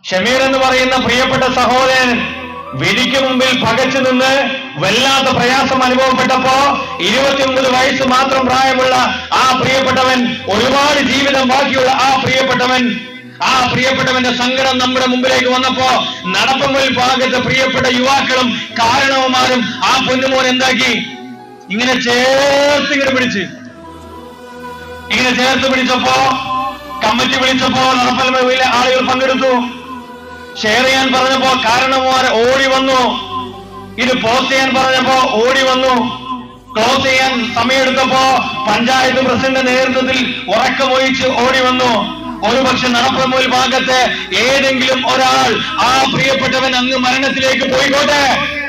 ഷമീർ എന്ന് പറയുന്ന പ്രിയപ്പെട്ട സഹോദരൻ വിധിക്ക് മുമ്പിൽ പകച്ചു നിന്ന് വല്ലാത്ത പ്രയാസം അനുഭവപ്പെട്ടപ്പോ ഇരുപത്തിയൊമ്പത് വയസ്സ് മാത്രം പ്രായമുള്ള ആ പ്രിയപ്പെട്ടവൻ ഒരുപാട് ജീവിതം ബാക്കിയുള്ള ആ പ്രിയപ്പെട്ടവൻ ആ പ്രിയപ്പെട്ടവന്റെ സങ്കടം നമ്മുടെ മുമ്പിലേക്ക് വന്നപ്പോ നടപ്പുമ്പോൾ ഭാഗത്ത് പ്രിയപ്പെട്ട യുവാക്കളും കാരണവന്മാരും ആ പൊന്നുമോൻ എന്താക്കി ഇങ്ങനെ ചേർത്ത് ഇങ്ങനെ പിടിച്ച് ഇങ്ങനെ ചേർത്ത് പിടിച്ചപ്പോ കമ്മിറ്റി വിളിച്ചപ്പോ നടപ്പലമയിലെ ആളുകൾ പങ്കെടുത്തു ഷെയർ ചെയ്യാൻ പറഞ്ഞപ്പോ കാരണവന്മാർ ഓടി വന്നു ഇത് പോസ്റ്റ് ചെയ്യാൻ പറഞ്ഞപ്പോ ഓടി വന്നു ക്ലോസ് ചെയ്യാൻ സമയമെടുത്തപ്പോ പഞ്ചായത്ത് പ്രസിഡന്റ് നേതൃത്വത്തിൽ ഉറക്കമൊഴിച്ച് ഓടി വന്നു ഒരുപക്ഷെ നടപ്പുമ്പോൾ ഭാഗത്ത് ഏതെങ്കിലും ഒരാൾ ആ പ്രിയപ്പെട്ടവൻ അങ്ങ് മരണത്തിലേക്ക് പോയിക്കോട്ടെ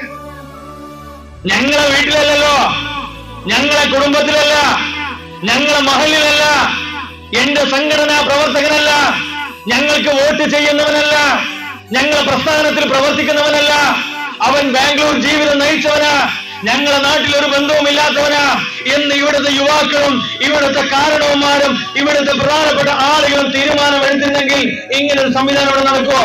ഞങ്ങളെ വീട്ടിലല്ലല്ലോ ഞങ്ങളെ കുടുംബത്തിലല്ല ഞങ്ങളെ മഹലിലല്ല എന്റെ സംഘടനാ പ്രവർത്തകനല്ല ഞങ്ങൾക്ക് വോട്ട് ചെയ്യുന്നവനല്ല ഞങ്ങളെ പ്രസ്ഥാനത്തിൽ പ്രവർത്തിക്കുന്നവനല്ല അവൻ ബാംഗ്ലൂർ ജീവിതം നയിച്ചവനാ ഞങ്ങളെ നാട്ടിൽ ഒരു ബന്ധവുമില്ലാത്തവനാ എന്ന് ഇവിടുത്തെ യുവാക്കളും ഇവിടുത്തെ കാരണവന്മാരും ഇവിടുത്തെ പ്രധാനപ്പെട്ട ആളുകളും തീരുമാനം എടുത്തിട്ടുണ്ടെങ്കിൽ ഇങ്ങനെ ഒരു സംവിധാനം ഇവിടെ നടക്കുമോ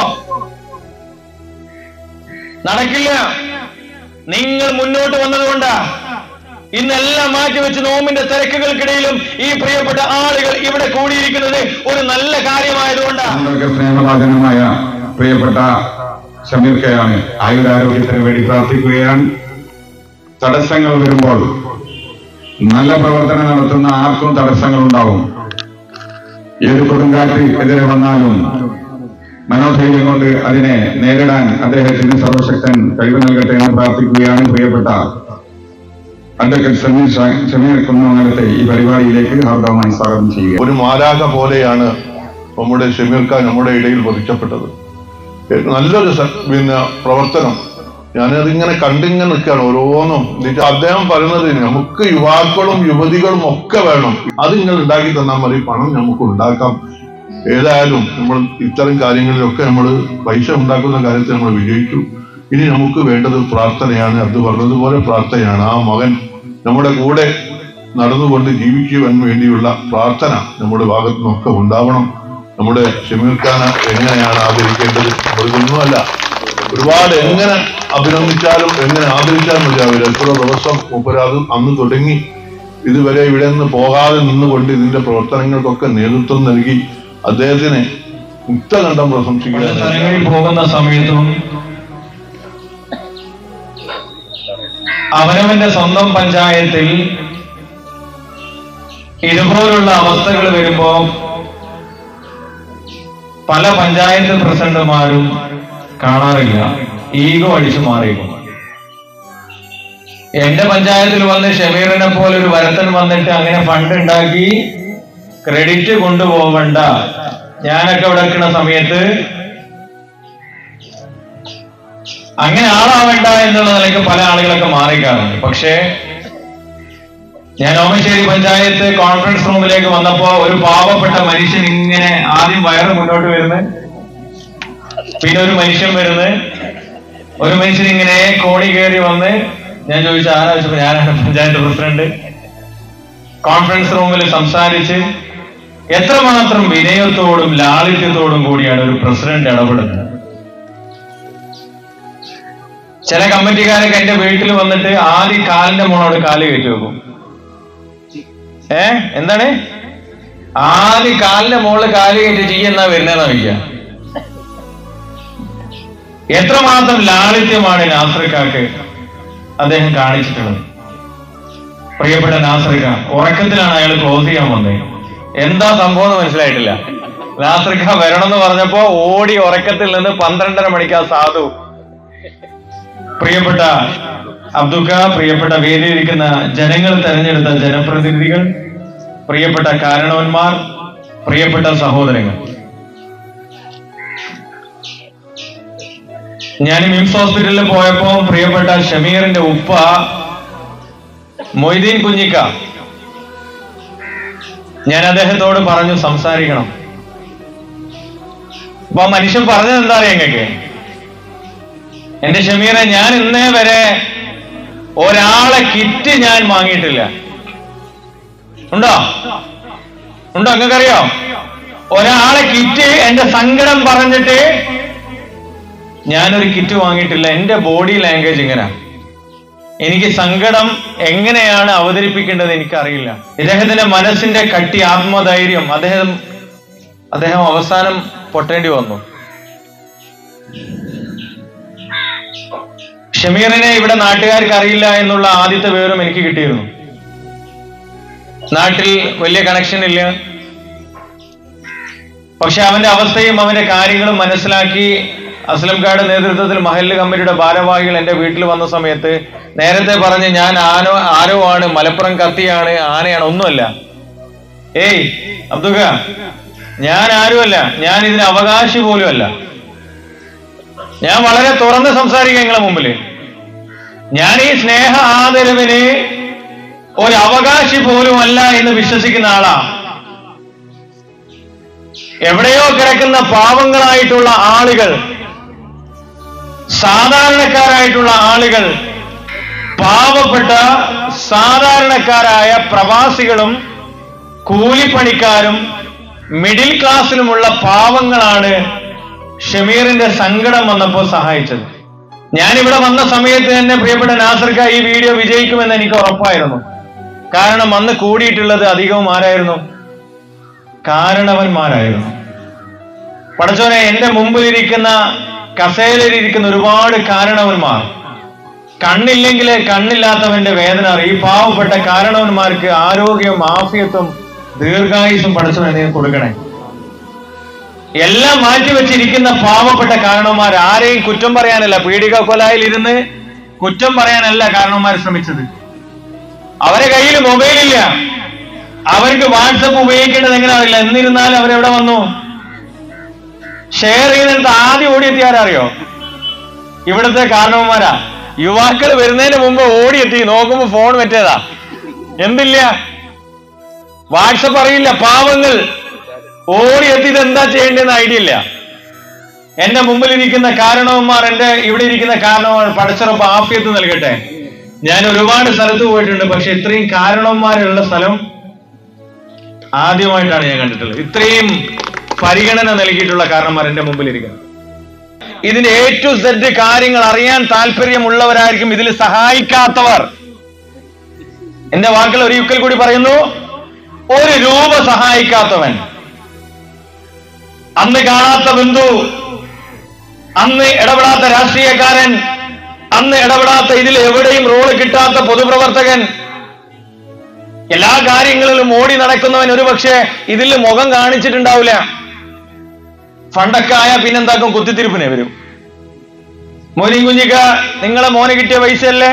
നടക്കില്ല നിങ്ങൾ മുന്നോട്ട് വന്നതുകൊണ്ടാ ഇന്നെല്ലാം മാറ്റിവെച്ച് നോമ്പിന്റെ തിരക്കുകൾക്കിടയിലും ഈ പ്രിയപ്പെട്ട ആളുകൾ ഇവിടെ കൂടിയിരിക്കുന്നത് ഒരു നല്ല കാര്യമായതുകൊണ്ടാണ് നമ്മൾക്ക് സ്നേഹവാചനമായ പ്രിയപ്പെട്ട ഷമീർ കെയാണ് ആയുരാരോഗ്യത്തിന് വേണ്ടി പ്രാർത്ഥിക്കുകയാണ് തടസ്സങ്ങൾ വരുമ്പോൾ നല്ല പ്രവർത്തനം നടത്തുന്ന ആർക്കും തടസ്സങ്ങൾ ഉണ്ടാവും ഏത് കൊടുങ്കാറ്റ് എതിരെ വന്നാലും മനോധൈര്യം കൊണ്ട് അതിനെ നേരിടാൻ അദ്ദേഹത്തിന് സർവശക്തൻ കഴിവ് നൽകട്ടെ എന്ന് പ്രാർത്ഥിക്കുകയാണ് പ്രിയപ്പെട്ട അഡ്വക്കേറ്റ് സമീർ ഷാ- ഷമീർ കുന്നമംഗലത്തെ ഈ പരിപാടിയിലേക്ക് ഹാർദവമായി സ്വാഗതം ചെയ്യുക ഒരു മാലാക പോലെയാണ് നമ്മുടെ ഷമീർ ഖാൻ നമ്മുടെ ഇടയിൽ വധിക്കപ്പെട്ടത് നല്ലൊരു സ- പിന്നെ പ്രവർത്തനം ഞാനതിങ്ങനെ കണ്ടിങ്ങനെ നിൽക്കുകയാണ് ഓരോന്നും എന്നിട്ട് അദ്ദേഹം പറയുന്നത് നമുക്ക് യുവാക്കളും യുവതികളും ഒക്കെ വേണം അത് നിങ്ങൾ ഉണ്ടാക്കി തന്നാൽ മതി പണം നമുക്ക് ഉണ്ടാക്കാം ഏതായാലും നമ്മൾ ഇത്തരം കാര്യങ്ങളിലൊക്കെ നമ്മൾ പൈസ ഉണ്ടാക്കുന്ന കാര്യത്തിൽ നമ്മൾ വിജയിച്ചു ഇനി നമുക്ക് വേണ്ടത് പ്രാർത്ഥനയാണ് അത് പറഞ്ഞതുപോലെ പ്രാർത്ഥനയാണ് ആ മകൻ നമ്മുടെ കൂടെ നടന്നുകൊണ്ട് ജീവിക്കുവാൻ വേണ്ടിയുള്ള പ്രാർത്ഥന നമ്മുടെ ഭാഗത്തു നിന്നൊക്കെ ഉണ്ടാവണം നമ്മുടെ ഷമീർ ഖാനെ എങ്ങനെയാണ് ആദരിക്കേണ്ടത് അതൊന്നുമല്ല ഒരുപാട് എങ്ങനെ അഭിനന്ദിച്ചാലും എങ്ങനെ ആദരിച്ചാലും മതിയാവില്ല എത്ര ദിവസം മുപ്പരാത് അന്ന് തുടങ്ങി ഇതുവരെ ഇവിടെ നിന്ന് പോകാതെ നിന്നുകൊണ്ട് ഇതിന്റെ പ്രവർത്തനങ്ങൾക്കൊക്കെ നേതൃത്വം നൽകി അദ്ദേഹത്തിനെ മുക്തകണ്ഠം പല പ്രശംസിക്കുക സ്ഥലങ്ങളിൽ പോകുന്ന സമയത്തും അവനവന്റെ സ്വന്തം പഞ്ചായത്തിൽ ഇതുപോലുള്ള അവസ്ഥകൾ വരുമ്പോ പല പഞ്ചായത്ത് പ്രസിഡന്റുമാരും കാണാറില്ല ഈഗോ അടിച്ചു മാറിയേക്കും എന്റെ പഞ്ചായത്തിൽ വന്ന് ഷമീറിനെ പോലെ ഒരു വരത്തൻ വന്നിട്ട് അങ്ങനെ ഫണ്ട് ഉണ്ടാക്കി ക്രെഡിറ്റ് കൊണ്ടുപോവണ്ട ഞാനൊക്കെ ഇവിടെ നിൽക്കുന്ന സമയത്ത് അങ്ങനെ ആളാവണ്ട എന്നുള്ള നിലയ്ക്ക് പല ആളുകളൊക്കെ മാറിക്കാറുണ്ട് പക്ഷേ ഞാൻ ഓമശ്ശേരി പഞ്ചായത്ത് കോൺഫറൻസ് റൂമിലേക്ക് വന്നപ്പോ ഒരു പാവപ്പെട്ട മനുഷ്യൻ ഇങ്ങനെ ആദ്യം വയറ് മുന്നോട്ട് വരുന്നു പിന്നെ ഒരു മനുഷ്യൻ വരുന്നു ഒരു മനുഷ്യൻ ഇങ്ങനെ കോണി കയറി വന്ന് ഞാൻ ചോദിച്ചു ആരാ ചോദിച്ചപ്പോ ഞാനാണ് പഞ്ചായത്ത് പ്രസിഡന്റ് കോൺഫറൻസ് റൂമിൽ സംസാരിച്ച് എത്രമാത്രം വിനയത്തോടും ലാളിത്യത്തോടും കൂടിയാണ് ഒരു പ്രസിഡന്റ് ഇടപെടുന്നത് ചില കമ്മിറ്റിക്കാരൊക്കെ എന്റെ വീട്ടിൽ വന്നിട്ട് ആദ്യം കാലിന്റെ മോളോട് കാല് കയറ്റി വെക്കും ഏ എന്താണ് ആദ്യം കാലിന്റെ മുകളിൽ കാല് കയറ്റി ചെയ്യുന്ന വരുന്നതെന്നാ വയ്ക്കുക എത്രമാത്രം ലാളിത്യമാണ് നാസർക്കാക്ക് അദ്ദേഹം കാണിച്ചിട്ടുള്ളത് പ്രിയപ്പെട്ട നാസർക്ക ഉറക്കത്തിലാണ് അയാൾ ക്ലോസ് ചെയ്യാൻ വന്നത് എന്താ സംഭവം എന്ന് മനസ്സിലായിട്ടില്ല നാസർക്ക വരണം എന്ന് പറഞ്ഞപ്പോ ഓടി ഉറക്കത്തിൽ നിന്ന് പന്ത്രണ്ടര മണിക്ക് ആ സാധു പ്രിയപ്പെട്ട അബ്ദുക്ക പ്രിയപ്പെട്ട വേദിയിരിക്കുന്ന ജനങ്ങൾ തെരഞ്ഞെടുത്ത ജനപ്രതിനിധികൾ പ്രിയപ്പെട്ട കാരണവന്മാർ പ്രിയപ്പെട്ട സഹോദരങ്ങൾ ഞാൻ മിംസ് ഹോസ്പിറ്റലിൽ പോയപ്പോ പ്രിയപ്പെട്ട ഷമീറിന്റെ ഉപ്പ മൊയ്തീൻ കുഞ്ഞിക്ക ഞാൻ അദ്ദേഹത്തോട് പറഞ്ഞു സംസാരിക്കണം അപ്പൊ ആ മനുഷ്യൻ പറഞ്ഞത് എന്താ അറിയാം ഞങ്ങൾക്ക് എന്റെ ഷമീറെ ഞാൻ ഇന്നേ വരെ ഒരാളെ കിറ്റ് ഞാൻ വാങ്ങിയിട്ടില്ല ഉണ്ടോ ഉണ്ടോ നിങ്ങൾക്കറിയോ ഒരാളെ കിറ്റ് എന്റെ സങ്കടം പറഞ്ഞിട്ട് ഞാനൊരു കിറ്റ് വാങ്ങിയിട്ടില്ല എൻ്റെ ബോഡി ലാംഗ്വേജ് ഇങ്ങനെ എനിക്ക് സങ്കടം എങ്ങനെയാണ് അവതരിപ്പിക്കേണ്ടത് എനിക്കറിയില്ല ഇദ്ദേഹത്തിന്റെ മനസ്സിന്റെ കട്ടി ആത്മധൈര്യം അദ്ദേഹം അദ്ദേഹം അവസാനം പൊട്ടേണ്ടി വന്നു ഷമീറിനെ ഇവിടെ നാട്ടുകാർക്ക് അറിയില്ല എന്നുള്ള ആദ്യത്തെ വിവരം എനിക്ക് കിട്ടിയിരുന്നു നാട്ടിൽ വലിയ കണക്ഷൻ ഇല്ല പക്ഷെ അവന്റെ അവസ്ഥയും അവന്റെ കാര്യങ്ങളും മനസ്സിലാക്കി അസ്ലംകാട് നേതൃത്വത്തിൽ മഹല്ല് കമ്മിറ്റിയുടെ ഭാരവാഹികൾ എന്റെ വീട്ടിൽ വന്ന സമയത്ത് നേരത്തെ പറഞ്ഞ് ഞാൻ ആനോ ആരോ ആണ് മലപ്പുറം കത്തിയാണ് ആനയാണ് ഒന്നുമല്ല ഏയ് അബ്ദുക ഞാൻ ആരുമല്ല ഞാൻ ഇതിന് അവകാശി പോലും അല്ല ഞാൻ വളരെ തുറന്ന് സംസാരിക്കാം നിങ്ങളെ മുമ്പില് ഞാൻ ഈ സ്നേഹ ആദരവിന് ഒരു അവകാശി പോലും അല്ല എന്ന് വിശ്വസിക്കുന്ന ആളാ എവിടെയോ കിടക്കുന്ന പാവങ്ങളായിട്ടുള്ള ആളുകൾ സാധാരണക്കാരായിട്ടുള്ള ആളുകൾ പാവപ്പെട്ട സാധാരണക്കാരായ പ്രവാസികളും കൂലിപ്പണിക്കാരും മിഡിൽ ക്ലാസ്സിലുമുള്ള പാവങ്ങളാണ് ഷമീറിന്റെ സങ്കടം വന്നപ്പോൾ സഹായിച്ചത് ഞാൻ ഇവിടെ വന്ന സമയത്ത് തന്നെ പ്രിയപ്പെട്ട നാസർക്ക ഈ വീഡിയോ വിജയിക്കുമെന്ന് എനിക്ക് ഉറപ്പായിരുന്നു കാരണം അന്ന് കൂടിയിട്ടുള്ളത് അധികവും ആരായിരുന്നു കാരണവന്മാരായിരുന്നു പടച്ചോനെ എന്റെ മുമ്പിലിരിക്കുന്ന കസേലയിലിരിക്കുന്ന ഒരുപാട് കാരണവന്മാർ കണ്ണില്ലെങ്കിൽ കണ്ണില്ലാത്തവന്റെ വേദന അറിയും ഈ പാവപ്പെട്ട കാരണവന്മാർക്ക് ആരോഗ്യവും ആഫിയത്വം ദീർഘായുസും പടച്ചോനെ നീ കൊടുക്കണേ എല്ലാം മാറ്റിവെച്ചിരിക്കുന്ന പാവപ്പെട്ട കാരണവന്മാർ ആരെയും കുറ്റം പറയാനല്ല പീഡിക കൊലായിൽ ഇരുന്ന് കുറ്റം പറയാനല്ല കാരണവന്മാർ ശ്രമിച്ചത് അവരെ കയ്യിൽ മൊബൈലില്ല അവർക്ക് വാട്സപ്പ് ഉപയോഗിക്കേണ്ടത് എങ്ങനെയാവില്ല എന്നിരുന്നാലും അവരെവിടെ വന്നു ഷെയർ ചെയ്യുന്നിടത്ത് ആദ്യം ഓടിയെത്തിയ ആരറിയോ ഇവിടുത്തെ കാരണവന്മാരാ യുവാക്കൾ വരുന്നതിന് മുമ്പ് ഓടിയെത്തി നോക്കുമ്പോ ഫോൺ പറ്റിയതാ എന്തില്ല വാട്സപ്പ് അറിയില്ല പാവങ്ങൾ ഓടിയെത്തി ഇത് എന്താ ചെയ്യേണ്ടതെന്ന് ഐഡിയ ഇല്ല എന്റെ മുമ്പിൽ ഇരിക്കുന്ന കാരണവന്മാർ എന്റെ ഇവിടെ ഇരിക്കുന്ന കാരണവന്മാർ പടച്ചുറപ്പ് ആഫിയത്ത് നൽകട്ടെ ഞാൻ ഒരുപാട് സ്ഥലത്ത് പോയിട്ടുണ്ട് പക്ഷെ ഇത്രയും കാരണവന്മാരുള്ള സ്ഥലം ആദ്യമായിട്ടാണ് ഞാൻ കണ്ടിട്ടുള്ളത് ഇത്രയും പരിഗണന നൽകിയിട്ടുള്ള കാരണന്മാർ എന്റെ മുമ്പിൽ ഇരിക്കുന്നത് ഇതിന്റെ എ ടു സെഡ് കാര്യങ്ങൾ അറിയാൻ താല്പര്യമുള്ളവരായിരിക്കും ഇതിൽ സഹായിക്കാത്തവർ എന്റെ വാക്കുകൾ ഒരു യുക്കൽ കൂടി പറയുന്നു ഒരു രൂപ സഹായിക്കാത്തവൻ അന്ന് കാണാത്ത ബന്ധു അന്ന് ഇടപെടാത്ത രാഷ്ട്രീയക്കാരൻ അന്ന് ഇടപെടാത്ത ഇതിൽ എവിടെയും റോള് കിട്ടാത്ത പൊതുപ്രവർത്തകൻ എല്ലാ കാര്യങ്ങളിലും ഓടി നടക്കുന്നവൻ ഒരുപക്ഷെ ഇതിൽ മുഖം കാണിച്ചിട്ടുണ്ടാവില്ല ഫണ്ടൊക്കെ ആയ പിന്നെന്താക്കും കുത്തിത്തിരിപ്പിനെ വരും മോനി കുഞ്ഞിക്ക നിങ്ങളെ മോനെ കിട്ടിയ പൈസയല്ലേ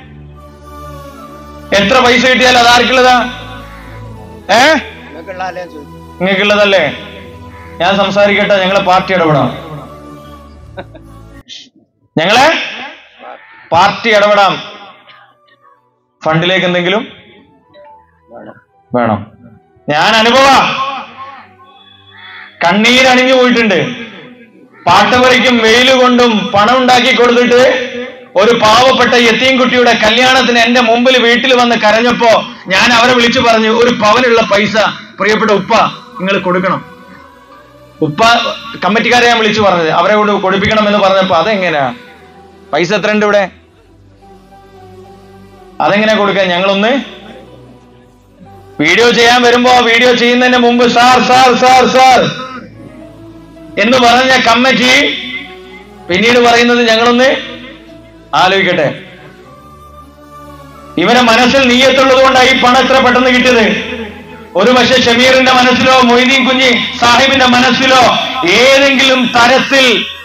എത്ര പൈസ കിട്ടിയാൽ അതാർക്കുള്ളതാ ഏ നിങ്ങൾക്കുള്ളതല്ലേ ഞാൻ സംസാരിക്കട്ടെ ഞങ്ങളെ പാർട്ടി ഇടപെടാം ഞങ്ങളെ പാർട്ടി ഇടപെടാം ഫണ്ടിലേക്ക് എന്തെങ്കിലും വേണം ഞാൻ അനുഭവ കണ്ണീരണിഞ്ഞു പോയിട്ടുണ്ട് പാട്ടവരയ്ക്കും വെയിൽ കൊണ്ടും പണം ഉണ്ടാക്കി കൊടുത്തിട്ട് ഒരു പാവപ്പെട്ട യത്തീം കുട്ടിയുടെ കല്യാണത്തിന് എന്റെ മുമ്പിൽ വീട്ടിൽ വന്ന് കരഞ്ഞപ്പോ ഞാൻ അവരെ വിളിച്ചു പറഞ്ഞു ഒരു പവനുള്ള പൈസ പ്രിയപ്പെട്ട ഉപ്പ നിങ്ങൾ കൊടുക്കണം ഉപ്പ കമ്മിറ്റിക്കാരെ ഞാൻ വിളിച്ചു പറഞ്ഞത് അവരെ കൊണ്ട് കൊടുപ്പിക്കണം എന്ന് പറഞ്ഞപ്പോ അതെങ്ങനെയാ പൈസ എത്ര ഉണ്ട് ഇവിടെ അതെങ്ങനെ കൊടുക്കാൻ ഞങ്ങളൊന്ന് വീഡിയോ ചെയ്യാൻ വരുമ്പോ വീഡിയോ ചെയ്യുന്നതിന് മുമ്പ് സാർ സാർ സാർ സാർ എന്ന് പറഞ്ഞ കമ്മിറ്റി പിന്നീട് പറയുന്നത് ഞങ്ങളൊന്ന് ആലോചിക്കട്ടെ ഇവരെ മനസ്സിൽ നീയത്തുള്ളത് കൊണ്ടാണ് ഈ പണം എത്ര പെട്ടെന്ന് കിട്ടിയത് ഒരു പക്ഷെ ഷമീറിന്റെ മനസ്സിലോ മൊയ്തീൻ കുഞ്ഞി സാഹിബിന്റെ മനസ്സിലോ ഏതെങ്കിലും തരത്തിൽ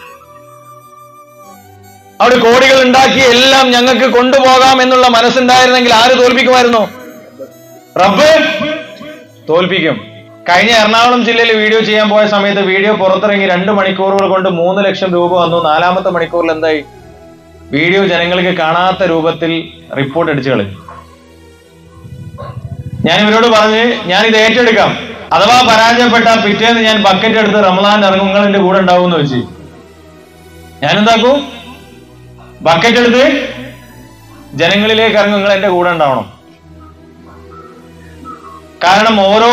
അവിടെ കോടികൾ ഉണ്ടാക്കി എല്ലാം ഞങ്ങൾക്ക് കൊണ്ടുപോകാം എന്നുള്ള മനസ്സുണ്ടായിരുന്നെങ്കിൽ ആര് തോൽപ്പിക്കുമായിരുന്നു റബ്ബ് തോൽപ്പിക്കും കഴിഞ്ഞ എറണാകുളം ജില്ലയിൽ വീഡിയോ ചെയ്യാൻ പോയ സമയത്ത് വീഡിയോ പുറത്തിറങ്ങി രണ്ട് മണിക്കൂറുകൾ കൊണ്ട് മൂന്ന് ലക്ഷം രൂപ വന്നു നാലാമത്തെ മണിക്കൂറിൽ എന്തായി വീഡിയോ ജനങ്ങൾക്ക് കാണാത്ത രൂപത്തിൽ റിപ്പോർട്ട് അടിച്ചു കളഞ്ഞു ഞാൻ ഇവരോട് പറഞ്ഞ് ഞാൻ ഇത് ഏറ്റെടുക്കാം അഥവാ പരാജയപ്പെട്ട പിറ്റേന്ന് ഞാൻ ബക്കറ്റ് എടുത്ത് റമദാൻ ഇറങ്ങും നിങ്ങൾ എന്റെ കൂടെ ഉണ്ടാവും എന്ന് വെച്ച് ഞാൻ എന്താക്കും ബക്കറ്റ് എടുത്ത് ജനങ്ങളിലേക്ക് ഇറങ്ങും നിങ്ങൾ എന്റെ കൂടെ ഉണ്ടാവണം കാരണം ഓരോ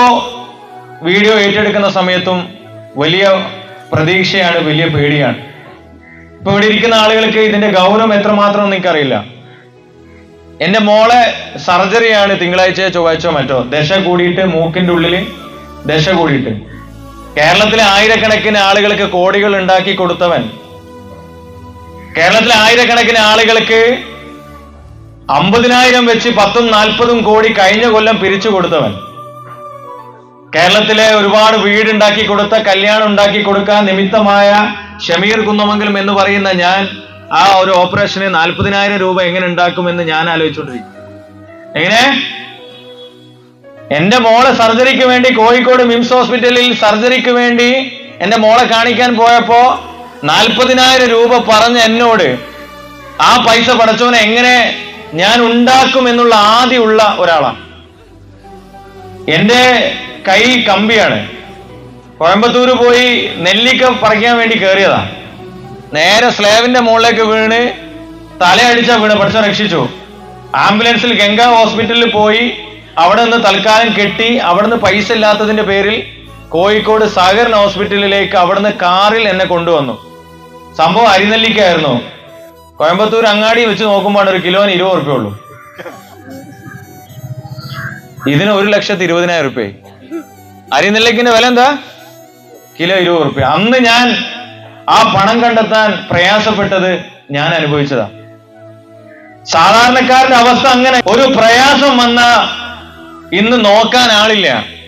വീഡിയോ ഏറ്റെടുക്കുന്ന സമയത്തും വലിയ പ്രതീക്ഷയാണ് വലിയ പേടിയാണ് ഇപ്പൊ ഇവിടെ ഇരിക്കുന്ന ആളുകൾക്ക് ഇതിന്റെ ഗൗരവം എത്രമാത്രം എന്ന് എനിക്കറിയില്ല എന്റെ മോളെ സർജറിയാണ് തിങ്കളാഴ്ച ചൊവ്വാഴ്ച മറ്റോ ദശ കൂടിയിട്ട് മൂക്കിന്റെ ഉള്ളില് ദശ കൂടിയിട്ട് കേരളത്തിലെ ആയിരക്കണക്കിന് ആളുകൾക്ക് കോടികൾ ഉണ്ടാക്കി കൊടുത്തവൻ കേരളത്തിലെ ആയിരക്കണക്കിന് ആളുകൾക്ക് അമ്പതിനായിരം വെച്ച് പത്തും നാൽപ്പതും കോടി കഴിഞ്ഞ കൊല്ലം പിരിച്ചു കൊടുത്തവൻ കേരളത്തിലെ ഒരുപാട് വീടുണ്ടാക്കി കൊടുത്ത കല്യാണം ഉണ്ടാക്കി കൊടുക്കാൻ നിമിത്തമായ ഷമീർ കുന്നമംഗലം എന്ന് പറയുന്ന ഞാൻ ആ ഒരു ഓപ്പറേഷന് നാൽപ്പതിനായിരം രൂപ എങ്ങനെ ഉണ്ടാക്കുമെന്ന് ഞാൻ ആലോചിച്ചുകൊണ്ടിരിക്കും എങ്ങനെ എന്റെ മോളെ സർജറിക്ക് വേണ്ടി കോഴിക്കോട് മിംസ് ഹോസ്പിറ്റലിൽ സർജറിക്ക് വേണ്ടി എന്റെ മോളെ കാണിക്കാൻ പോയപ്പോ നാൽപ്പതിനായിരം രൂപ പറഞ്ഞ എന്നോട് ആ പൈസ പടച്ചവനെ എങ്ങനെ ഞാൻ ഉണ്ടാക്കും എന്നുള്ള ആദ്യമുള്ള ഒരാളാണ് എന്റെ കൈ കമ്പിയാണ് കോയമ്പത്തൂര് പോയി നെല്ലിക്ക പറിക്കാൻ വേണ്ടി കയറിയതാ നേരെ സ്ലേവിന്റെ മുകളിലേക്ക് വീണ് തലയടിച്ച വീണ് പഠിച്ച രക്ഷിച്ചു ആംബുലൻസിൽ ഗംഗ ഹോസ്പിറ്റലിൽ പോയി അവിടെ നിന്ന് തൽക്കാലം കെട്ടി അവിടെ നിന്ന് പൈസ ഇല്ലാത്തതിന്റെ പേരിൽ കോഴിക്കോട് സഹകരണ ഹോസ്പിറ്റലിലേക്ക് അവിടുന്ന് കാറിൽ എന്നെ കൊണ്ടുവന്നു സംഭവം അരിനെല്ലിക്കായിരുന്നു കോയമ്പത്തൂർ അങ്ങാടി വെച്ച് നോക്കുമ്പോൾ ഒരു കിലോന് ഇരുപത് ഉറുപ്പ്യ ഉള്ളൂ ഇതിന് ഒരു ലക്ഷത്തി ഇരുപതിനായിരം ഉറുപ്പ്യ അരിനെല്ലിക്കിന്റെ വില എന്താ കിലോ ഇരുപത് ഉറുപ്പ്യ അന്ന് ഞാൻ ആ പണം കണ്ടെത്താൻ പ്രയാസപ്പെട്ടത് ഞാൻ അനുഭവിച്ചതാ സാധാരണക്കാരന്റെ അവസ്ഥ അങ്ങനെ ഒരു പ്രയാസം വന്ന ഇന്ന് നോക്കാൻ ആളില്ല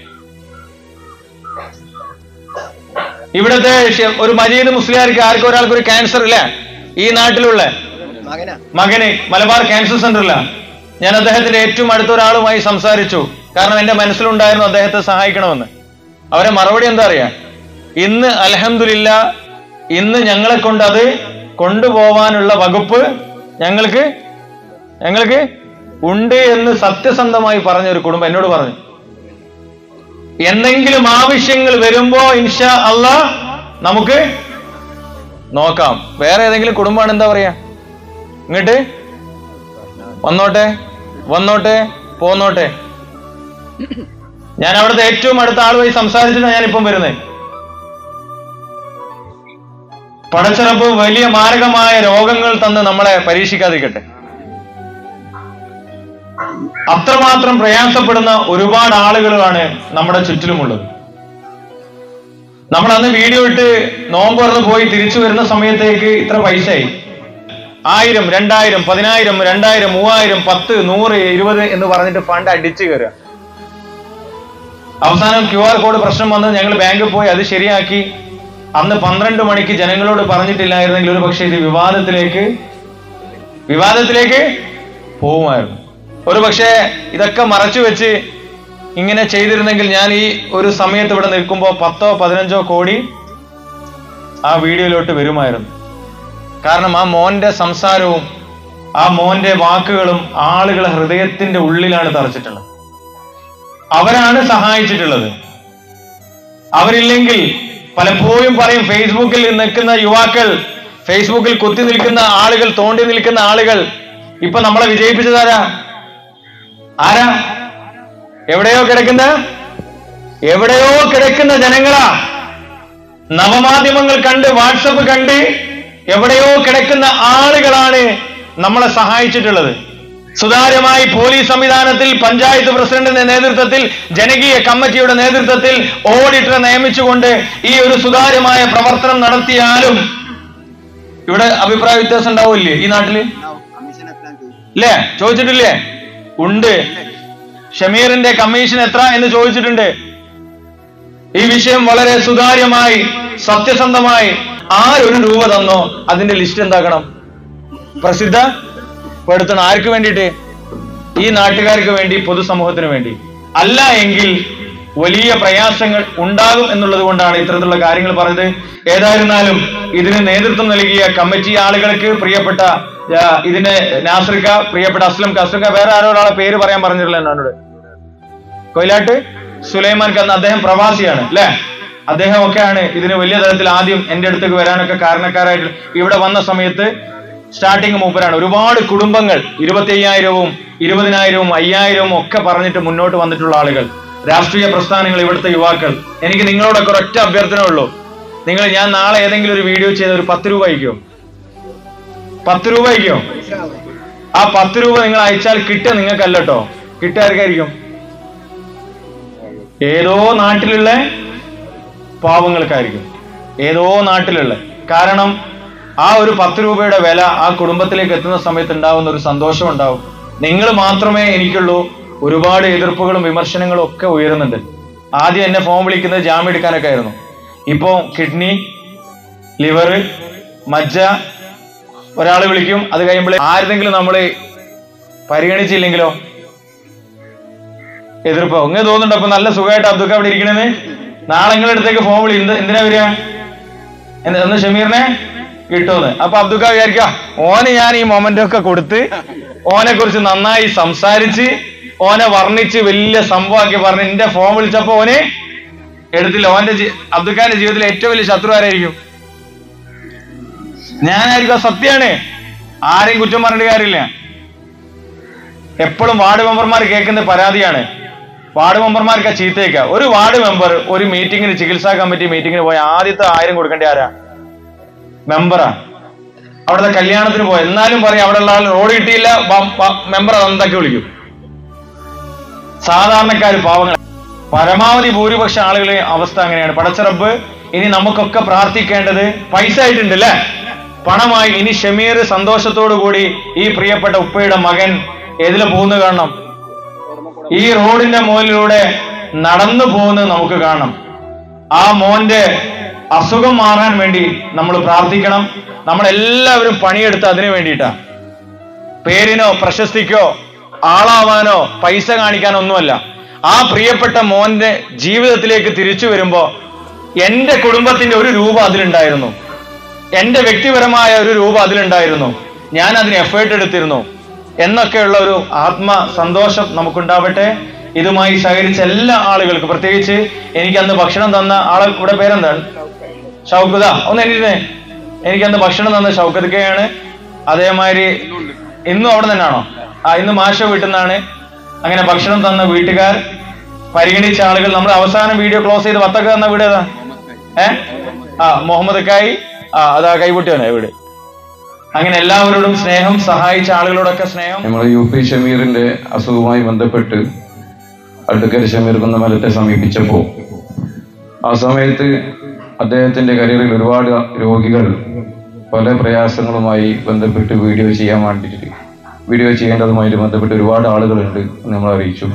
ഇവിടുത്തെ ഷെ- ഒരു മജീദ് മുസ്ലിയാർക്ക് ആർക്കും ഒരാൾക്ക് ഒരു ക്യാൻസർ ഇല്ല ഈ നാട്ടിലുള്ള മകനാ മകന് മലബാർ ക്യാൻസർ സെന്ററില ഞാൻ അദ്ദേഹത്തിന്റെ ഏറ്റവും അടുത്ത ഒരാളുമായി സംസാരിച്ചു കാരണം എന്റെ മനസ്സിലുണ്ടായിരുന്നു അദ്ദേഹത്തെ സഹായിക്കണമെന്ന് അവരെ മറുപടി എന്താ അറിയാ ഇന്ന് അലഹമില്ല ഇന്ന് ഞങ്ങളെ കൊണ്ട് അത് കൊണ്ടുപോവാനുള്ള വകുപ്പ് ഞങ്ങൾക്ക് ഞങ്ങൾക്ക് ഉണ്ട് എന്ന് സത്യസന്ധമായി പറഞ്ഞ ഒരു കുടുംബം എന്നോട് പറഞ്ഞു എന്തെങ്കിലും ആവശ്യങ്ങൾ വരുമ്പോ ഇൻഷാ അള്ളാ നമുക്ക് നോക്കാം വേറെ ഏതെങ്കിലും കുടുംബമാണ് എന്താ പറയാ ഇങ്ങോട്ട് വന്നോട്ടെ വന്നോട്ടെ പോന്നോട്ടെ ഞാൻ അവിടുത്തെ ഏറ്റവും അടുത്ത ആളുമായി സംസാരിച്ചിട്ടാണ് ഞാൻ ഇപ്പം വരുന്നത് പടച്ചിറപ്പ് വലിയ മാരകമായ രോഗങ്ങൾ തന്ന് നമ്മളെ പരീക്ഷിക്കാതിരിക്കട്ടെ അത്രമാത്രം പ്രയാസപ്പെടുന്ന ഒരുപാട് ആളുകളാണ് നമ്മുടെ ചുറ്റിലുമുള്ളത് നമ്മൾ അന്ന് വീഡിയോ ഇട്ട് നോമ്പ് തുറന്ന് പോയി തിരിച്ചു വരുന്ന സമയത്തേക്ക് ഇത്ര പൈസയായി ആയിരം രണ്ടായിരം പതിനായിരം രണ്ടായിരം മൂവായിരം പത്ത് നൂറ് ഇരുപത് എന്ന് പറഞ്ഞിട്ട് ഫണ്ട് അടിച്ചു കയറുക അവസാനം ക്യു ആർ കോഡ് പ്രശ്നം വന്ന് ഞങ്ങൾ ബാങ്കിൽ പോയി അത് ശരിയാക്കി അന്ന് പന്ത്രണ്ട് മണിക്ക് ജനങ്ങളോട് പറഞ്ഞിട്ടില്ലായിരുന്നെങ്കിൽ ഒരു പക്ഷേ ഇത് വിവാദത്തിലേക്ക് വിവാദത്തിലേക്ക് പോവുമായിരുന്നു ഒരു പക്ഷേ ഇതൊക്കെ മറച്ചു വെച്ച് ഇങ്ങനെ ചെയ്തിരുന്നെങ്കിൽ ഞാൻ ഈ ഒരു സമയത്ത് ഇവിടെ നിൽക്കുമ്പോൾ പത്തോ പതിനഞ്ചോ കോടി ആ വീഡിയോയിലോട്ട് വരുമായിരുന്നു കാരണം ആ മോന്റെ സംസാരവും ആ മോന്റെ വാക്കുകളും ആളുകളെ ഹൃദയത്തിന്റെ ഉള്ളിലാണ് തറച്ചിട്ടുള്ളത് അവരാണ് സഹായിച്ചിട്ടുള്ളത് അവരില്ലെങ്കിൽ പലപ്പോഴും പറയും ഫേസ്ബുക്കിൽ നിൽക്കുന്ന യുവാക്കൾ ഫേസ്ബുക്കിൽ കുത്തി നിൽക്കുന്ന ആളുകൾ തോണ്ടി നിൽക്കുന്ന ആളുകൾ ഇപ്പൊ നമ്മളെ വിജയിപ്പിച്ചതാരാ ആരാ എവിടെയോ കിടക്കുന്ന എവിടെയോ കിടക്കുന്ന ജനങ്ങളാ നവമാധ്യമങ്ങൾ കണ്ട് വാട്സപ്പ് കണ്ട് എവിടെയോ കിടക്കുന്ന ആളുകളാണ് നമ്മളെ സഹായിച്ചിട്ടുള്ളത് സുതാര്യമായി പോലീസ് സംവിധാനത്തിൽ പഞ്ചായത്ത് പ്രസിഡന്റിന്റെ നേതൃത്വത്തിൽ ജനകീയ കമ്മിറ്റിയുടെ നേതൃത്വത്തിൽ ഓഡിറ്ററെ നിയമിച്ചുകൊണ്ട് ഈ ഒരു സുതാര്യമായ പ്രവർത്തനം നടത്തിയാലും ഇവിടെ അഭിപ്രായ വ്യത്യാസം ഉണ്ടാവില്ലേ ഈ നാട്ടില് കമ്മീഷൻ എത്ര ചോദിച്ചു ഇല്ലേ ചോദിച്ചിട്ടില്ലേ ഉണ്ട് ഷമീറിന്റെ കമ്മീഷൻ എത്ര എന്ന് ചോദിച്ചിട്ടുണ്ട് ഈ വിഷയം വളരെ സുതാര്യമായി സത്യസന്ധമായി ആരൊരു രൂപ തന്നോ അതിന്റെ ലിസ്റ്റ് എന്താക്കണം പ്രസിദ്ധ പെടുത്തണം ആർക്ക് വേണ്ടിയിട്ട് ഈ നാട്ടുകാർക്ക് വേണ്ടി പൊതുസമൂഹത്തിന് വേണ്ടി അല്ല എങ്കിൽ വലിയ പ്രയാസങ്ങൾ ഉണ്ടാകും എന്നുള്ളത് കൊണ്ടാണ് ഇത്തരത്തിലുള്ള കാര്യങ്ങൾ പറഞ്ഞത് ഏതായിരുന്നാലും ഇതിന് നേതൃത്വം നൽകിയ കമ്മിറ്റി ആളുകൾക്ക് പ്രിയപ്പെട്ട ആ, ഇതിന്റെ നാസറിക്ക പ്രിയപ്പെട്ട അസ്ലം അസ്ലംക വേറെ ആരോ ഒരാളെ പേര് പറയാൻ പറഞ്ഞിട്ടില്ല എന്നോട് കൊയിലാട്ട് സുലൈമാൻ ഖാൻ അദ്ദേഹം പ്രവാസിയാണ് അല്ലെ അദ്ദേഹം ഒക്കെയാണ് ഇതിന് വലിയ തരത്തിൽ ആദ്യം എന്റെ അടുത്തേക്ക് വരാനൊക്കെ കാരണക്കാരായിട്ട് ഇവിടെ വന്ന സമയത്ത് സ്റ്റാർട്ടിങ് മൂപ്പരാണ് ഒരുപാട് കുടുംബങ്ങൾ ഇരുപത്തി അയ്യായിരവും ഇരുപതിനായിരവും അയ്യായിരവും ഒക്കെ പറഞ്ഞിട്ട് മുന്നോട്ട് വന്നിട്ടുള്ള ആളുകൾ രാഷ്ട്രീയ പ്രസ്ഥാനങ്ങൾ ഇവിടുത്തെ യുവാക്കൾ എനിക്ക് നിങ്ങളോടൊക്കെ ഒരൊറ്റ അഭ്യർത്ഥന ഉള്ളൂ നിങ്ങൾ ഞാൻ നാളെ ഏതെങ്കിലും ഒരു വീഡിയോ ചെയ്ത് ഒരു പത്ത് രൂപ അയക്കുമോ പത്ത് രൂപ അയക്കോ ആ പത്ത് രൂപ നിങ്ങൾ അയച്ചാൽ കിട്ടുക നിങ്ങൾക്കല്ല കേട്ടോ കിട്ടുക ആർക്കായിരിക്കും ഏതോ നാട്ടിലുള്ള പാവങ്ങൾക്കായിരിക്കും ഏതോ നാട്ടിലുള്ള കാരണം ആ ഒരു പത്ത് രൂപയുടെ വില ആ കുടുംബത്തിലേക്ക് എത്തുന്ന സമയത്ത് ഉണ്ടാവുന്ന ഒരു സന്തോഷം ഉണ്ടാവും നിങ്ങൾ മാത്രമേ എനിക്കുള്ളൂ ഒരുപാട് എതിർപ്പുകളും വിമർശനങ്ങളും ഒക്കെ ഉയരുന്നുണ്ട് ആദ്യം എന്നെ ഫോൺ വിളിക്കുന്നത് ജാമ്യം എടുക്കാനൊക്കെ ആയിരുന്നു ഇപ്പോ കിഡ്നി ലിവർ മജ്ജ ഒരാൾ വിളിക്കും അത് കഴിയുമ്പോൾ ആരെങ്കിലും നമ്മൾ പരിഗണിച്ചില്ലെങ്കിലോ എതിർപ്പോ ഇങ്ങനെ തോന്നുന്നുണ്ട് അപ്പൊ നല്ല സുഖമായിട്ട് അബ്ദുക്ക അവിടെ ഇരിക്കണേന്ന് നാളെ നിങ്ങളുടെ അടുത്തേക്ക് ഫോൺ വിളി എന്ത് എന്തിനാ വരിക എന്ത് ഒന്ന് ഷമീറിനെ കിട്ടുമെന്ന് അപ്പൊ അബ്ദുക്ക വിചാരിക്ക ഓന് ഞാൻ ഈ മൊമെന്റ് ഒക്കെ കൊടുത്ത് ഓനെ കുറിച്ച് നന്നായി സംസാരിച്ച് ഓനെ വർണ്ണിച്ച് വലിയ സംഭവമാക്കി പറഞ്ഞ് എന്റെ ഫോൺ വിളിച്ചപ്പോ ഓന് എടുത്തില്ല ഓന്റെ ജീ- അബ്ദുക്കാന്റെ ജീവിതത്തിലെ ഏറ്റവും വലിയ ശത്രു ആരായിരിക്കും ഞാനായിരിക്കും അത് സത്യാണ് ആരെയും കുറ്റം പറഞ്ഞിട്ട് കാര്യമില്ല എപ്പോഴും വാർഡ് മെമ്പർമാർ കേൾക്കുന്ന പരാതിയാണ് വാർഡ് മെമ്പർമാർക്ക് ആ ചീത്തയേക്ക ഒരു വാർഡ് മെമ്പർ ഒരു മീറ്റിംഗിന് ചികിത്സാ കമ്മിറ്റി മീറ്റിംഗിന് പോയ ആദ്യത്തെ ആയിരം കൊടുക്കേണ്ട ആരാ മെമ്പറാ അവിടുത്തെ കല്യാണത്തിന് പോയ എന്നാലും പറയും അവിടെ ഉള്ള ആൾ റോഡ് കിട്ടിയില്ല മെമ്പർ അതെന്തൊക്കെ വിളിക്കും സാധാരണക്കാർ പാവങ്ങൾ പരമാവധി ഭൂരിപക്ഷ ആളുകളെ അവസ്ഥ അങ്ങനെയാണ് പടച്ചറബ് ഇനി നമുക്കൊക്കെ പ്രാർത്ഥിക്കേണ്ടത് പൈസ ആയിട്ടുണ്ട് അല്ലേ പണമായി ഇനി ഷമീർ സന്തോഷത്തോടു കൂടി ഈ പ്രിയപ്പെട്ട ഉപ്പയുടെ മകൻ ഏതിലെ പോകുന്നു കാണണം ഈ റോഡിന്റെ മുകളിലൂടെ നടന്നു പോകുന്നത് നമുക്ക് കാണണം ആ മോന്റെ അസുഖം മാറാൻ വേണ്ടി നമ്മൾ പ്രാർത്ഥിക്കണം നമ്മൾ എല്ലാവരും പണിയെടുത്ത് അതിനു വേണ്ടിയിട്ടാ പേരിനോ പ്രശസ്തിക്കോ ആളാവാനോ പൈസ കാണിക്കാനോ ഒന്നുമല്ല ആ പ്രിയപ്പെട്ട മോന്റെ ജീവിതത്തിലേക്ക് തിരിച്ചു വരുമ്പോ എന്റെ കുടുംബത്തിന്റെ ഒരു രൂപ അതിലുണ്ടായിരുന്നു എന്റെ വ്യക്തിപരമായ ഒരു രൂപ അതിലുണ്ടായിരുന്നു ഞാൻ അതിന് എഫേർട്ട് എടുത്തിരുന്നു എന്നൊക്കെയുള്ള ഒരു ആത്മ സന്തോഷം നമുക്കുണ്ടാവട്ടെ ഇതുമായി സഹകരിച്ച എല്ലാ ആളുകൾക്കും പ്രത്യേകിച്ച് എനിക്ക് അന്ന് ഭക്ഷണം തന്ന ആളെ ഇവിടെ പേരെന്താണ് ഷൗക്കത ഒന്ന് എണീറ്റേ എനിക്ക് അന്ന് ഭക്ഷണം തന്ന ഷൗക്കതക്കയാണ് അതേമാതിരി ഇന്നും അവിടെ തന്നെയാണോ ആ ഇന്ന് മാഷ വീട്ടിൽ നിന്നാണ് അങ്ങനെ ഭക്ഷണം തന്ന വീട്ടുകാർ പരിഗണിച്ച ആളുകൾ നമ്മൾ അവസാനം വീഡിയോ ക്ലോസ് ചെയ്ത് വത്തക്ക തന്ന വീട് ഏതാ ഏ ആ മുഹമ്മദ് കായി ആ അതാ കൈപൊട്ടിയാണ് വീട് അങ്ങനെ എല്ലാവരോടും സ്നേഹം സഹായിച്ച ആളുകളോടൊക്കെ സ്നേഹം നമ്മൾ യു പി ഷമീറിന്റെ അസുഖവുമായി ബന്ധപ്പെട്ട് അഡ്വക്കേറ്റ് ഷമീർ കുന്നമലത്തെ സമീപിച്ചപ്പോൾ ആ സമയത്ത് അദ്ദേഹത്തിന്റെ കരിയറിൽ ഒരുപാട് രോഗികൾ പല പ്രയാസങ്ങളുമായി ബന്ധപ്പെട്ട് വീഡിയോ ചെയ്യാൻ വേണ്ടിയിട്ട് വീഡിയോ ചെയ്യേണ്ടതുമായിട്ട് ബന്ധപ്പെട്ട് ഒരുപാട് ആളുകളുണ്ട് എന്ന് നമ്മൾ അറിയിച്ചു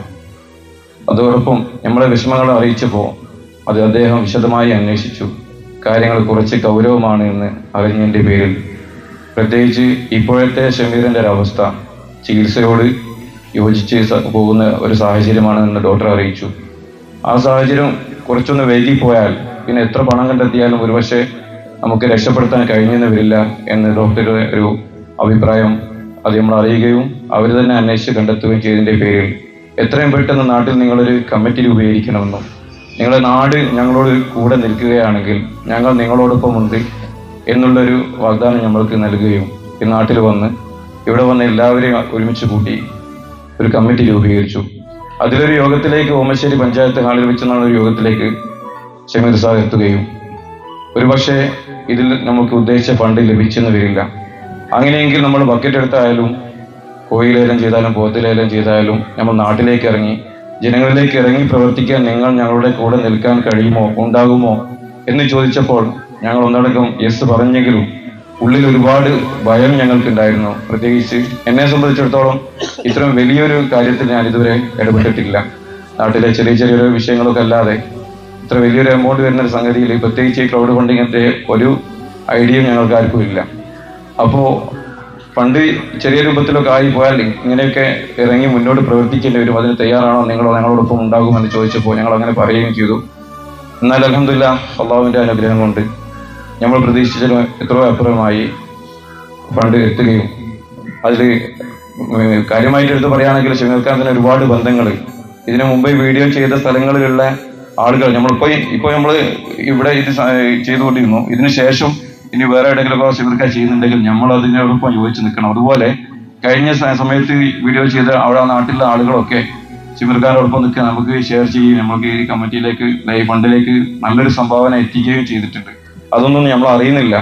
അതോടൊപ്പം നമ്മളെ വിഷമങ്ങൾ അറിയിച്ചപ്പോൾ അത് അദ്ദേഹം വിശദമായി അന്വേഷിച്ചു കാര്യങ്ങൾ കുറച്ച് ഗൗരവമാണ് എന്ന് അറിഞ്ഞതിൻ്റെ പേരിൽ പ്രത്യേകിച്ച് ഇപ്പോഴത്തെ ഷമീറിന്റെ ഒരവസ്ഥ ചികിത്സയോട് യോജിച്ച് സ- പോകുന്ന ഒരു സാഹചര്യമാണ് എന്ന് ഡോക്ടർ അറിയിച്ചു ആ സാഹചര്യം കുറച്ചൊന്ന് വൈകിപ്പോയാൽ പിന്നെ എത്ര പണം കണ്ടെത്തിയാലും ഒരുപക്ഷെ നമുക്ക് രക്ഷപ്പെടുത്താൻ കഴിഞ്ഞെന്ന് വരില്ല എന്ന് ഡോക്ടറുടെ ഒരു അഭിപ്രായം അത് നമ്മൾ അറിയുകയും അവർ തന്നെ അന്വേഷിച്ച് കണ്ടെത്തുകയും ചെയ്തതിന്റെ പേരിൽ എത്രയും പെട്ടെന്ന് നാട്ടിൽ നിങ്ങളൊരു കമ്മിറ്റി രൂപീകരിക്കണമെന്നും നിങ്ങളുടെ നാട് ഞങ്ങളോട് കൂടെ നിൽക്കുകയാണെങ്കിൽ ഞങ്ങൾ നിങ്ങളോടൊപ്പം ഉണ്ട് എന്നുള്ളൊരു വാഗ്ദാനം നമ്മൾക്ക് നൽകുകയും ഈ നാട്ടിൽ വന്ന് ഇവിടെ വന്ന് എല്ലാവരെയും ഒരുമിച്ച് കൂട്ടി ഒരു കമ്മിറ്റി രൂപീകരിച്ചു അതിലൊരു യോഗത്തിലേക്ക് ഓമശ്ശേരി പഞ്ചായത്ത് ഹാളിൽ വെച്ച് നടന്ന ഒരു യോഗത്തിലേക്ക് ഷമീർ സാർ എത്തുകയും ഒരുപക്ഷെ ഇതിൽ നമുക്ക് ഉദ്ദേശിച്ച ഫണ്ട് ലഭിച്ചെന്ന് വരില്ല അങ്ങനെയെങ്കിൽ നമ്മൾ ബക്കറ്റ് എടുത്തായാലും കോയിലേലം ചെയ്താലും പോത്തിലേലം ചെയ്താലും നമ്മൾ നാട്ടിലേക്ക് ഇറങ്ങി ജനങ്ങളിലേക്ക് ഇറങ്ങി പ്രവർത്തിക്കാൻ നിങ്ങൾ ഞങ്ങളുടെ കൂടെ നിൽക്കാൻ കഴിയുമോ ഉണ്ടാകുമോ എന്ന് ചോദിച്ചപ്പോൾ ഞങ്ങൾ ഒന്നടക്കം യെസ് പറഞ്ഞെങ്കിലും ഉള്ളിൽ ഒരുപാട് ഭയം ഞങ്ങൾക്കുണ്ടായിരുന്നു പ്രത്യേകിച്ച് എന്നെ സംബന്ധിച്ചിടത്തോളം ഇത്രയും വലിയൊരു കാര്യത്തിൽ ഞാൻ ഇതുവരെ ഇടപെട്ടിട്ടില്ല നാട്ടിലെ ചെറിയ ചെറിയ വിഷയങ്ങളൊക്കെ അല്ലാതെ ഇത്ര വലിയൊരു എമൗണ്ട് വരുന്ന ഒരു സംഗതിയിൽ പ്രത്യേകിച്ച് ഈ ക്രൗഡ് ഫണ്ടിങ്ങിന്റെ ഒരു ഐഡിയയും ഞങ്ങൾക്ക് ആർക്കും ഇല്ല അപ്പോൾ ഫണ്ട് ചെറിയ രൂപത്തിലൊക്കെ ആയി പോയാൽ ഇങ്ങനെയൊക്കെ ഇറങ്ങി മുന്നോട്ട് പ്രവർത്തിക്കേണ്ടി വരും അതിന് തയ്യാറാണോ നിങ്ങളോ ഞങ്ങളോടൊപ്പം ഉണ്ടാകുമെന്ന് ചോദിച്ചപ്പോൾ ഞങ്ങൾ അങ്ങനെ പറയുകയും ചെയ്തു എന്നാൽ അലഹമില്ല അള്ളാഹുവിന്റെ അനുഗ്രഹം കൊണ്ട് നമ്മൾ പ്രതീക്ഷിച്ചതിന് എത്രയോ അപ്പുറമായി ഫണ്ട് എത്തുകയും അതിൽ കാര്യമായിട്ട് എടുത്ത് പറയുകയാണെങ്കിൽ ഷമീർഖാൻ ഒരുപാട് ബന്ധങ്ങൾ ഇതിനു മുമ്പ് വീഡിയോ ചെയ്ത സ്ഥലങ്ങളിലുള്ള ആളുകൾ നമ്മളിപ്പോ ഇപ്പൊ നമ്മൾ ഇവിടെ ഇത് സ- ചെയ്തുകൊണ്ടിരുന്നു ഇതിനു ശേഷം ഇനി വേറെ എവിടെയെങ്കിലുമൊക്കെ ഷമീർഖാൻ ചെയ്യുന്നുണ്ടെങ്കിൽ നമ്മൾ അതിനോടൊപ്പം യോജിച്ച് നിൽക്കണം അതുപോലെ കഴിഞ്ഞ സ- സമയത്ത് വീഡിയോ ചെയ്ത അവിടെ നാട്ടിലുള്ള ആളുകളൊക്കെ ഷിമിർഖാനോടൊപ്പം നിൽക്കുക നമുക്ക് ഷെയർ ചെയ്യുകയും നമുക്ക് ഈ കമ്മിറ്റിയിലേക്ക് ഈ ഫണ്ടിലേക്ക് നല്ലൊരു സംഭാവന എത്തിക്കുകയും ചെയ്തിട്ടുണ്ട് അതൊന്നും നമ്മൾ അറിയുന്നില്ല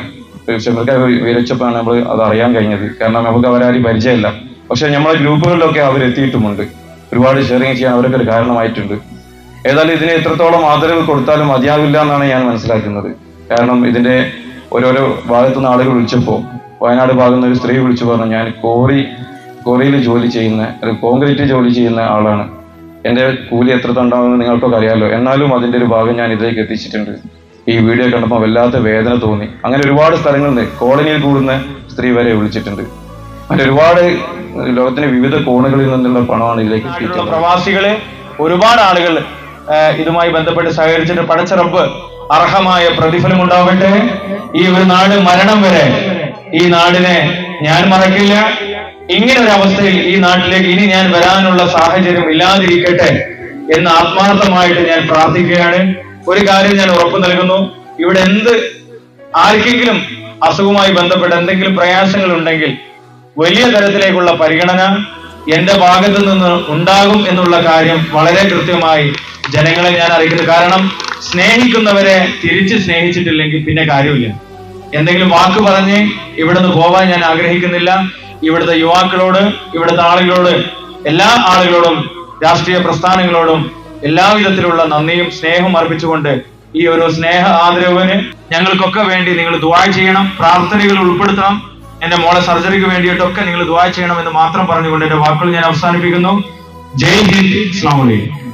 ഷമീർക്ക വിവരിച്ചപ്പോഴാണ് നമ്മൾ അത് അറിയാൻ കഴിഞ്ഞത് കാരണം നമുക്ക് അവരാരും പരിചയമില്ല പക്ഷെ നമ്മളെ ഗ്രൂപ്പുകളിലൊക്കെ അവർ എത്തിയിട്ടുമുണ്ട് ഒരുപാട് ഷെയറിങ് ചെയ്യാൻ അവരൊക്കെ ഒരു കാരണമായിട്ടുണ്ട് ഏതായാലും ഇതിന് എത്രത്തോളം ആദരവ് കൊടുത്താലും മതിയാവില്ല എന്നാണ് ഞാൻ മനസ്സിലാക്കുന്നത് കാരണം ഇതിന്റെ ഓരോരോ ഭാഗത്തു നിന്ന് ആളുകൾ വിളിച്ചപ്പോൾ വയനാട് ഭാഗത്ത് നിന്ന് ഒരു സ്ത്രീ വിളിച്ചു പറഞ്ഞു ഞാൻ കോറി കോറിയിൽ ജോലി ചെയ്യുന്ന ഒരു കോൺക്രീറ്റ് ജോലി ചെയ്യുന്ന ആളാണ് എന്റെ കൂലി എത്ര ഉണ്ടാവുമെന്ന് നിങ്ങൾക്കൊക്കെ അറിയാമല്ലോ എന്നാലും അതിന്റെ ഒരു ഭാഗം ഞാൻ ഇതിലേക്ക് എത്തിച്ചിട്ടുണ്ട് ഈ വീഡിയോ കണ്ടപ്പോൾ വല്ലാത്ത വേദന തോന്നി അങ്ങനെ ഒരുപാട് സ്ഥലങ്ങളിൽ നിന്ന് കോളനിയിൽ കൂടുന്ന സ്ത്രീ വരെ വിളിച്ചിട്ടുണ്ട് അങ്ങനെ ഒരുപാട് ലോകത്തിന്റെ വിവിധ കോണുകളിൽ നിന്നുള്ള പണമാണ് ഇതിലേക്ക് നാട്ടിലുള്ള എത്തിയിട്ടുള്ളത് പ്രവാസികള് ഒരുപാട് ആളുകൾ ആ, ഇതുമായി ബന്ധപ്പെട്ട് സഹകരിച്ചിട്ട് പടച്ചിറപ്പ് അർഹമായ പ്രതിഫലം ഉണ്ടാവട്ടെ ഈ ഒരു നാട് മരണം വരെ ഈ നാടിനെ ഞാൻ മറക്കില്ല ഇങ്ങനെ ഒരു അവസ്ഥയിൽ ഈ നാട്ടിലേക്ക് ഇനി ഞാൻ വരാനുള്ള സാഹചര്യം ഇല്ലാതിരിക്കട്ടെ എന്ന് ആത്മാർത്ഥമായിട്ട് ഞാൻ പ്രാർത്ഥിക്കുകയാണ് ഒരു കാര്യം ഞാൻ ഉറപ്പു നൽകുന്നു ഇവിടെ എന്ത് ആർക്കെങ്കിലും അസുഖവുമായി ബന്ധപ്പെട്ട് എന്തെങ്കിലും പ്രയാസങ്ങൾ ഉണ്ടെങ്കിൽ വലിയ തരത്തിലേക്കുള്ള പരിഗണന എന്റെ ഭാഗത്തു നിന്ന് ഉണ്ടാകും എന്നുള്ള കാര്യം വളരെ കൃത്യമായി ജനങ്ങളെ ഞാൻ അറിയിക്കുന്നു കാരണം സ്നേഹിക്കുന്നവരെ തിരിച്ച് സ്നേഹിച്ചിട്ടില്ലെങ്കിൽ പിന്നെ കാര്യമില്ല എന്തെങ്കിലും വാക്ക് പറഞ്ഞ് ഇവിടുന്ന് പോവാൻ ഞാൻ ആഗ്രഹിക്കുന്നില്ല ഇവിടുത്തെ യുവാക്കളോട് ഇവിടുത്തെ ആളുകളോട് എല്ലാ ആളുകളോടും രാഷ്ട്രീയ പ്രസ്ഥാനങ്ങളോടും എല്ലാവിധത്തിലുള്ള നന്ദിയും സ്നേഹവും അർപ്പിച്ചുകൊണ്ട് ഈ ഒരു സ്നേഹ ആദരവിന് ഞങ്ങൾക്കൊക്കെ വേണ്ടി നിങ്ങൾ ദുവാ ചെയ്യണം പ്രാർത്ഥനകൾ ഉൾപ്പെടുത്തണം എന്റെ മോളെ സർജറിക്ക് വേണ്ടിയിട്ടൊക്കെ നിങ്ങൾ ദുവാ ചെയ്യണം എന്ന് മാത്രം പറഞ്ഞുകൊണ്ട് എന്റെ വാക്കുകൾ ഞാൻ അവസാനിപ്പിക്കുന്നു ജയ് ഹിന്ദ് ഇസ്ലാം വലൈക്കും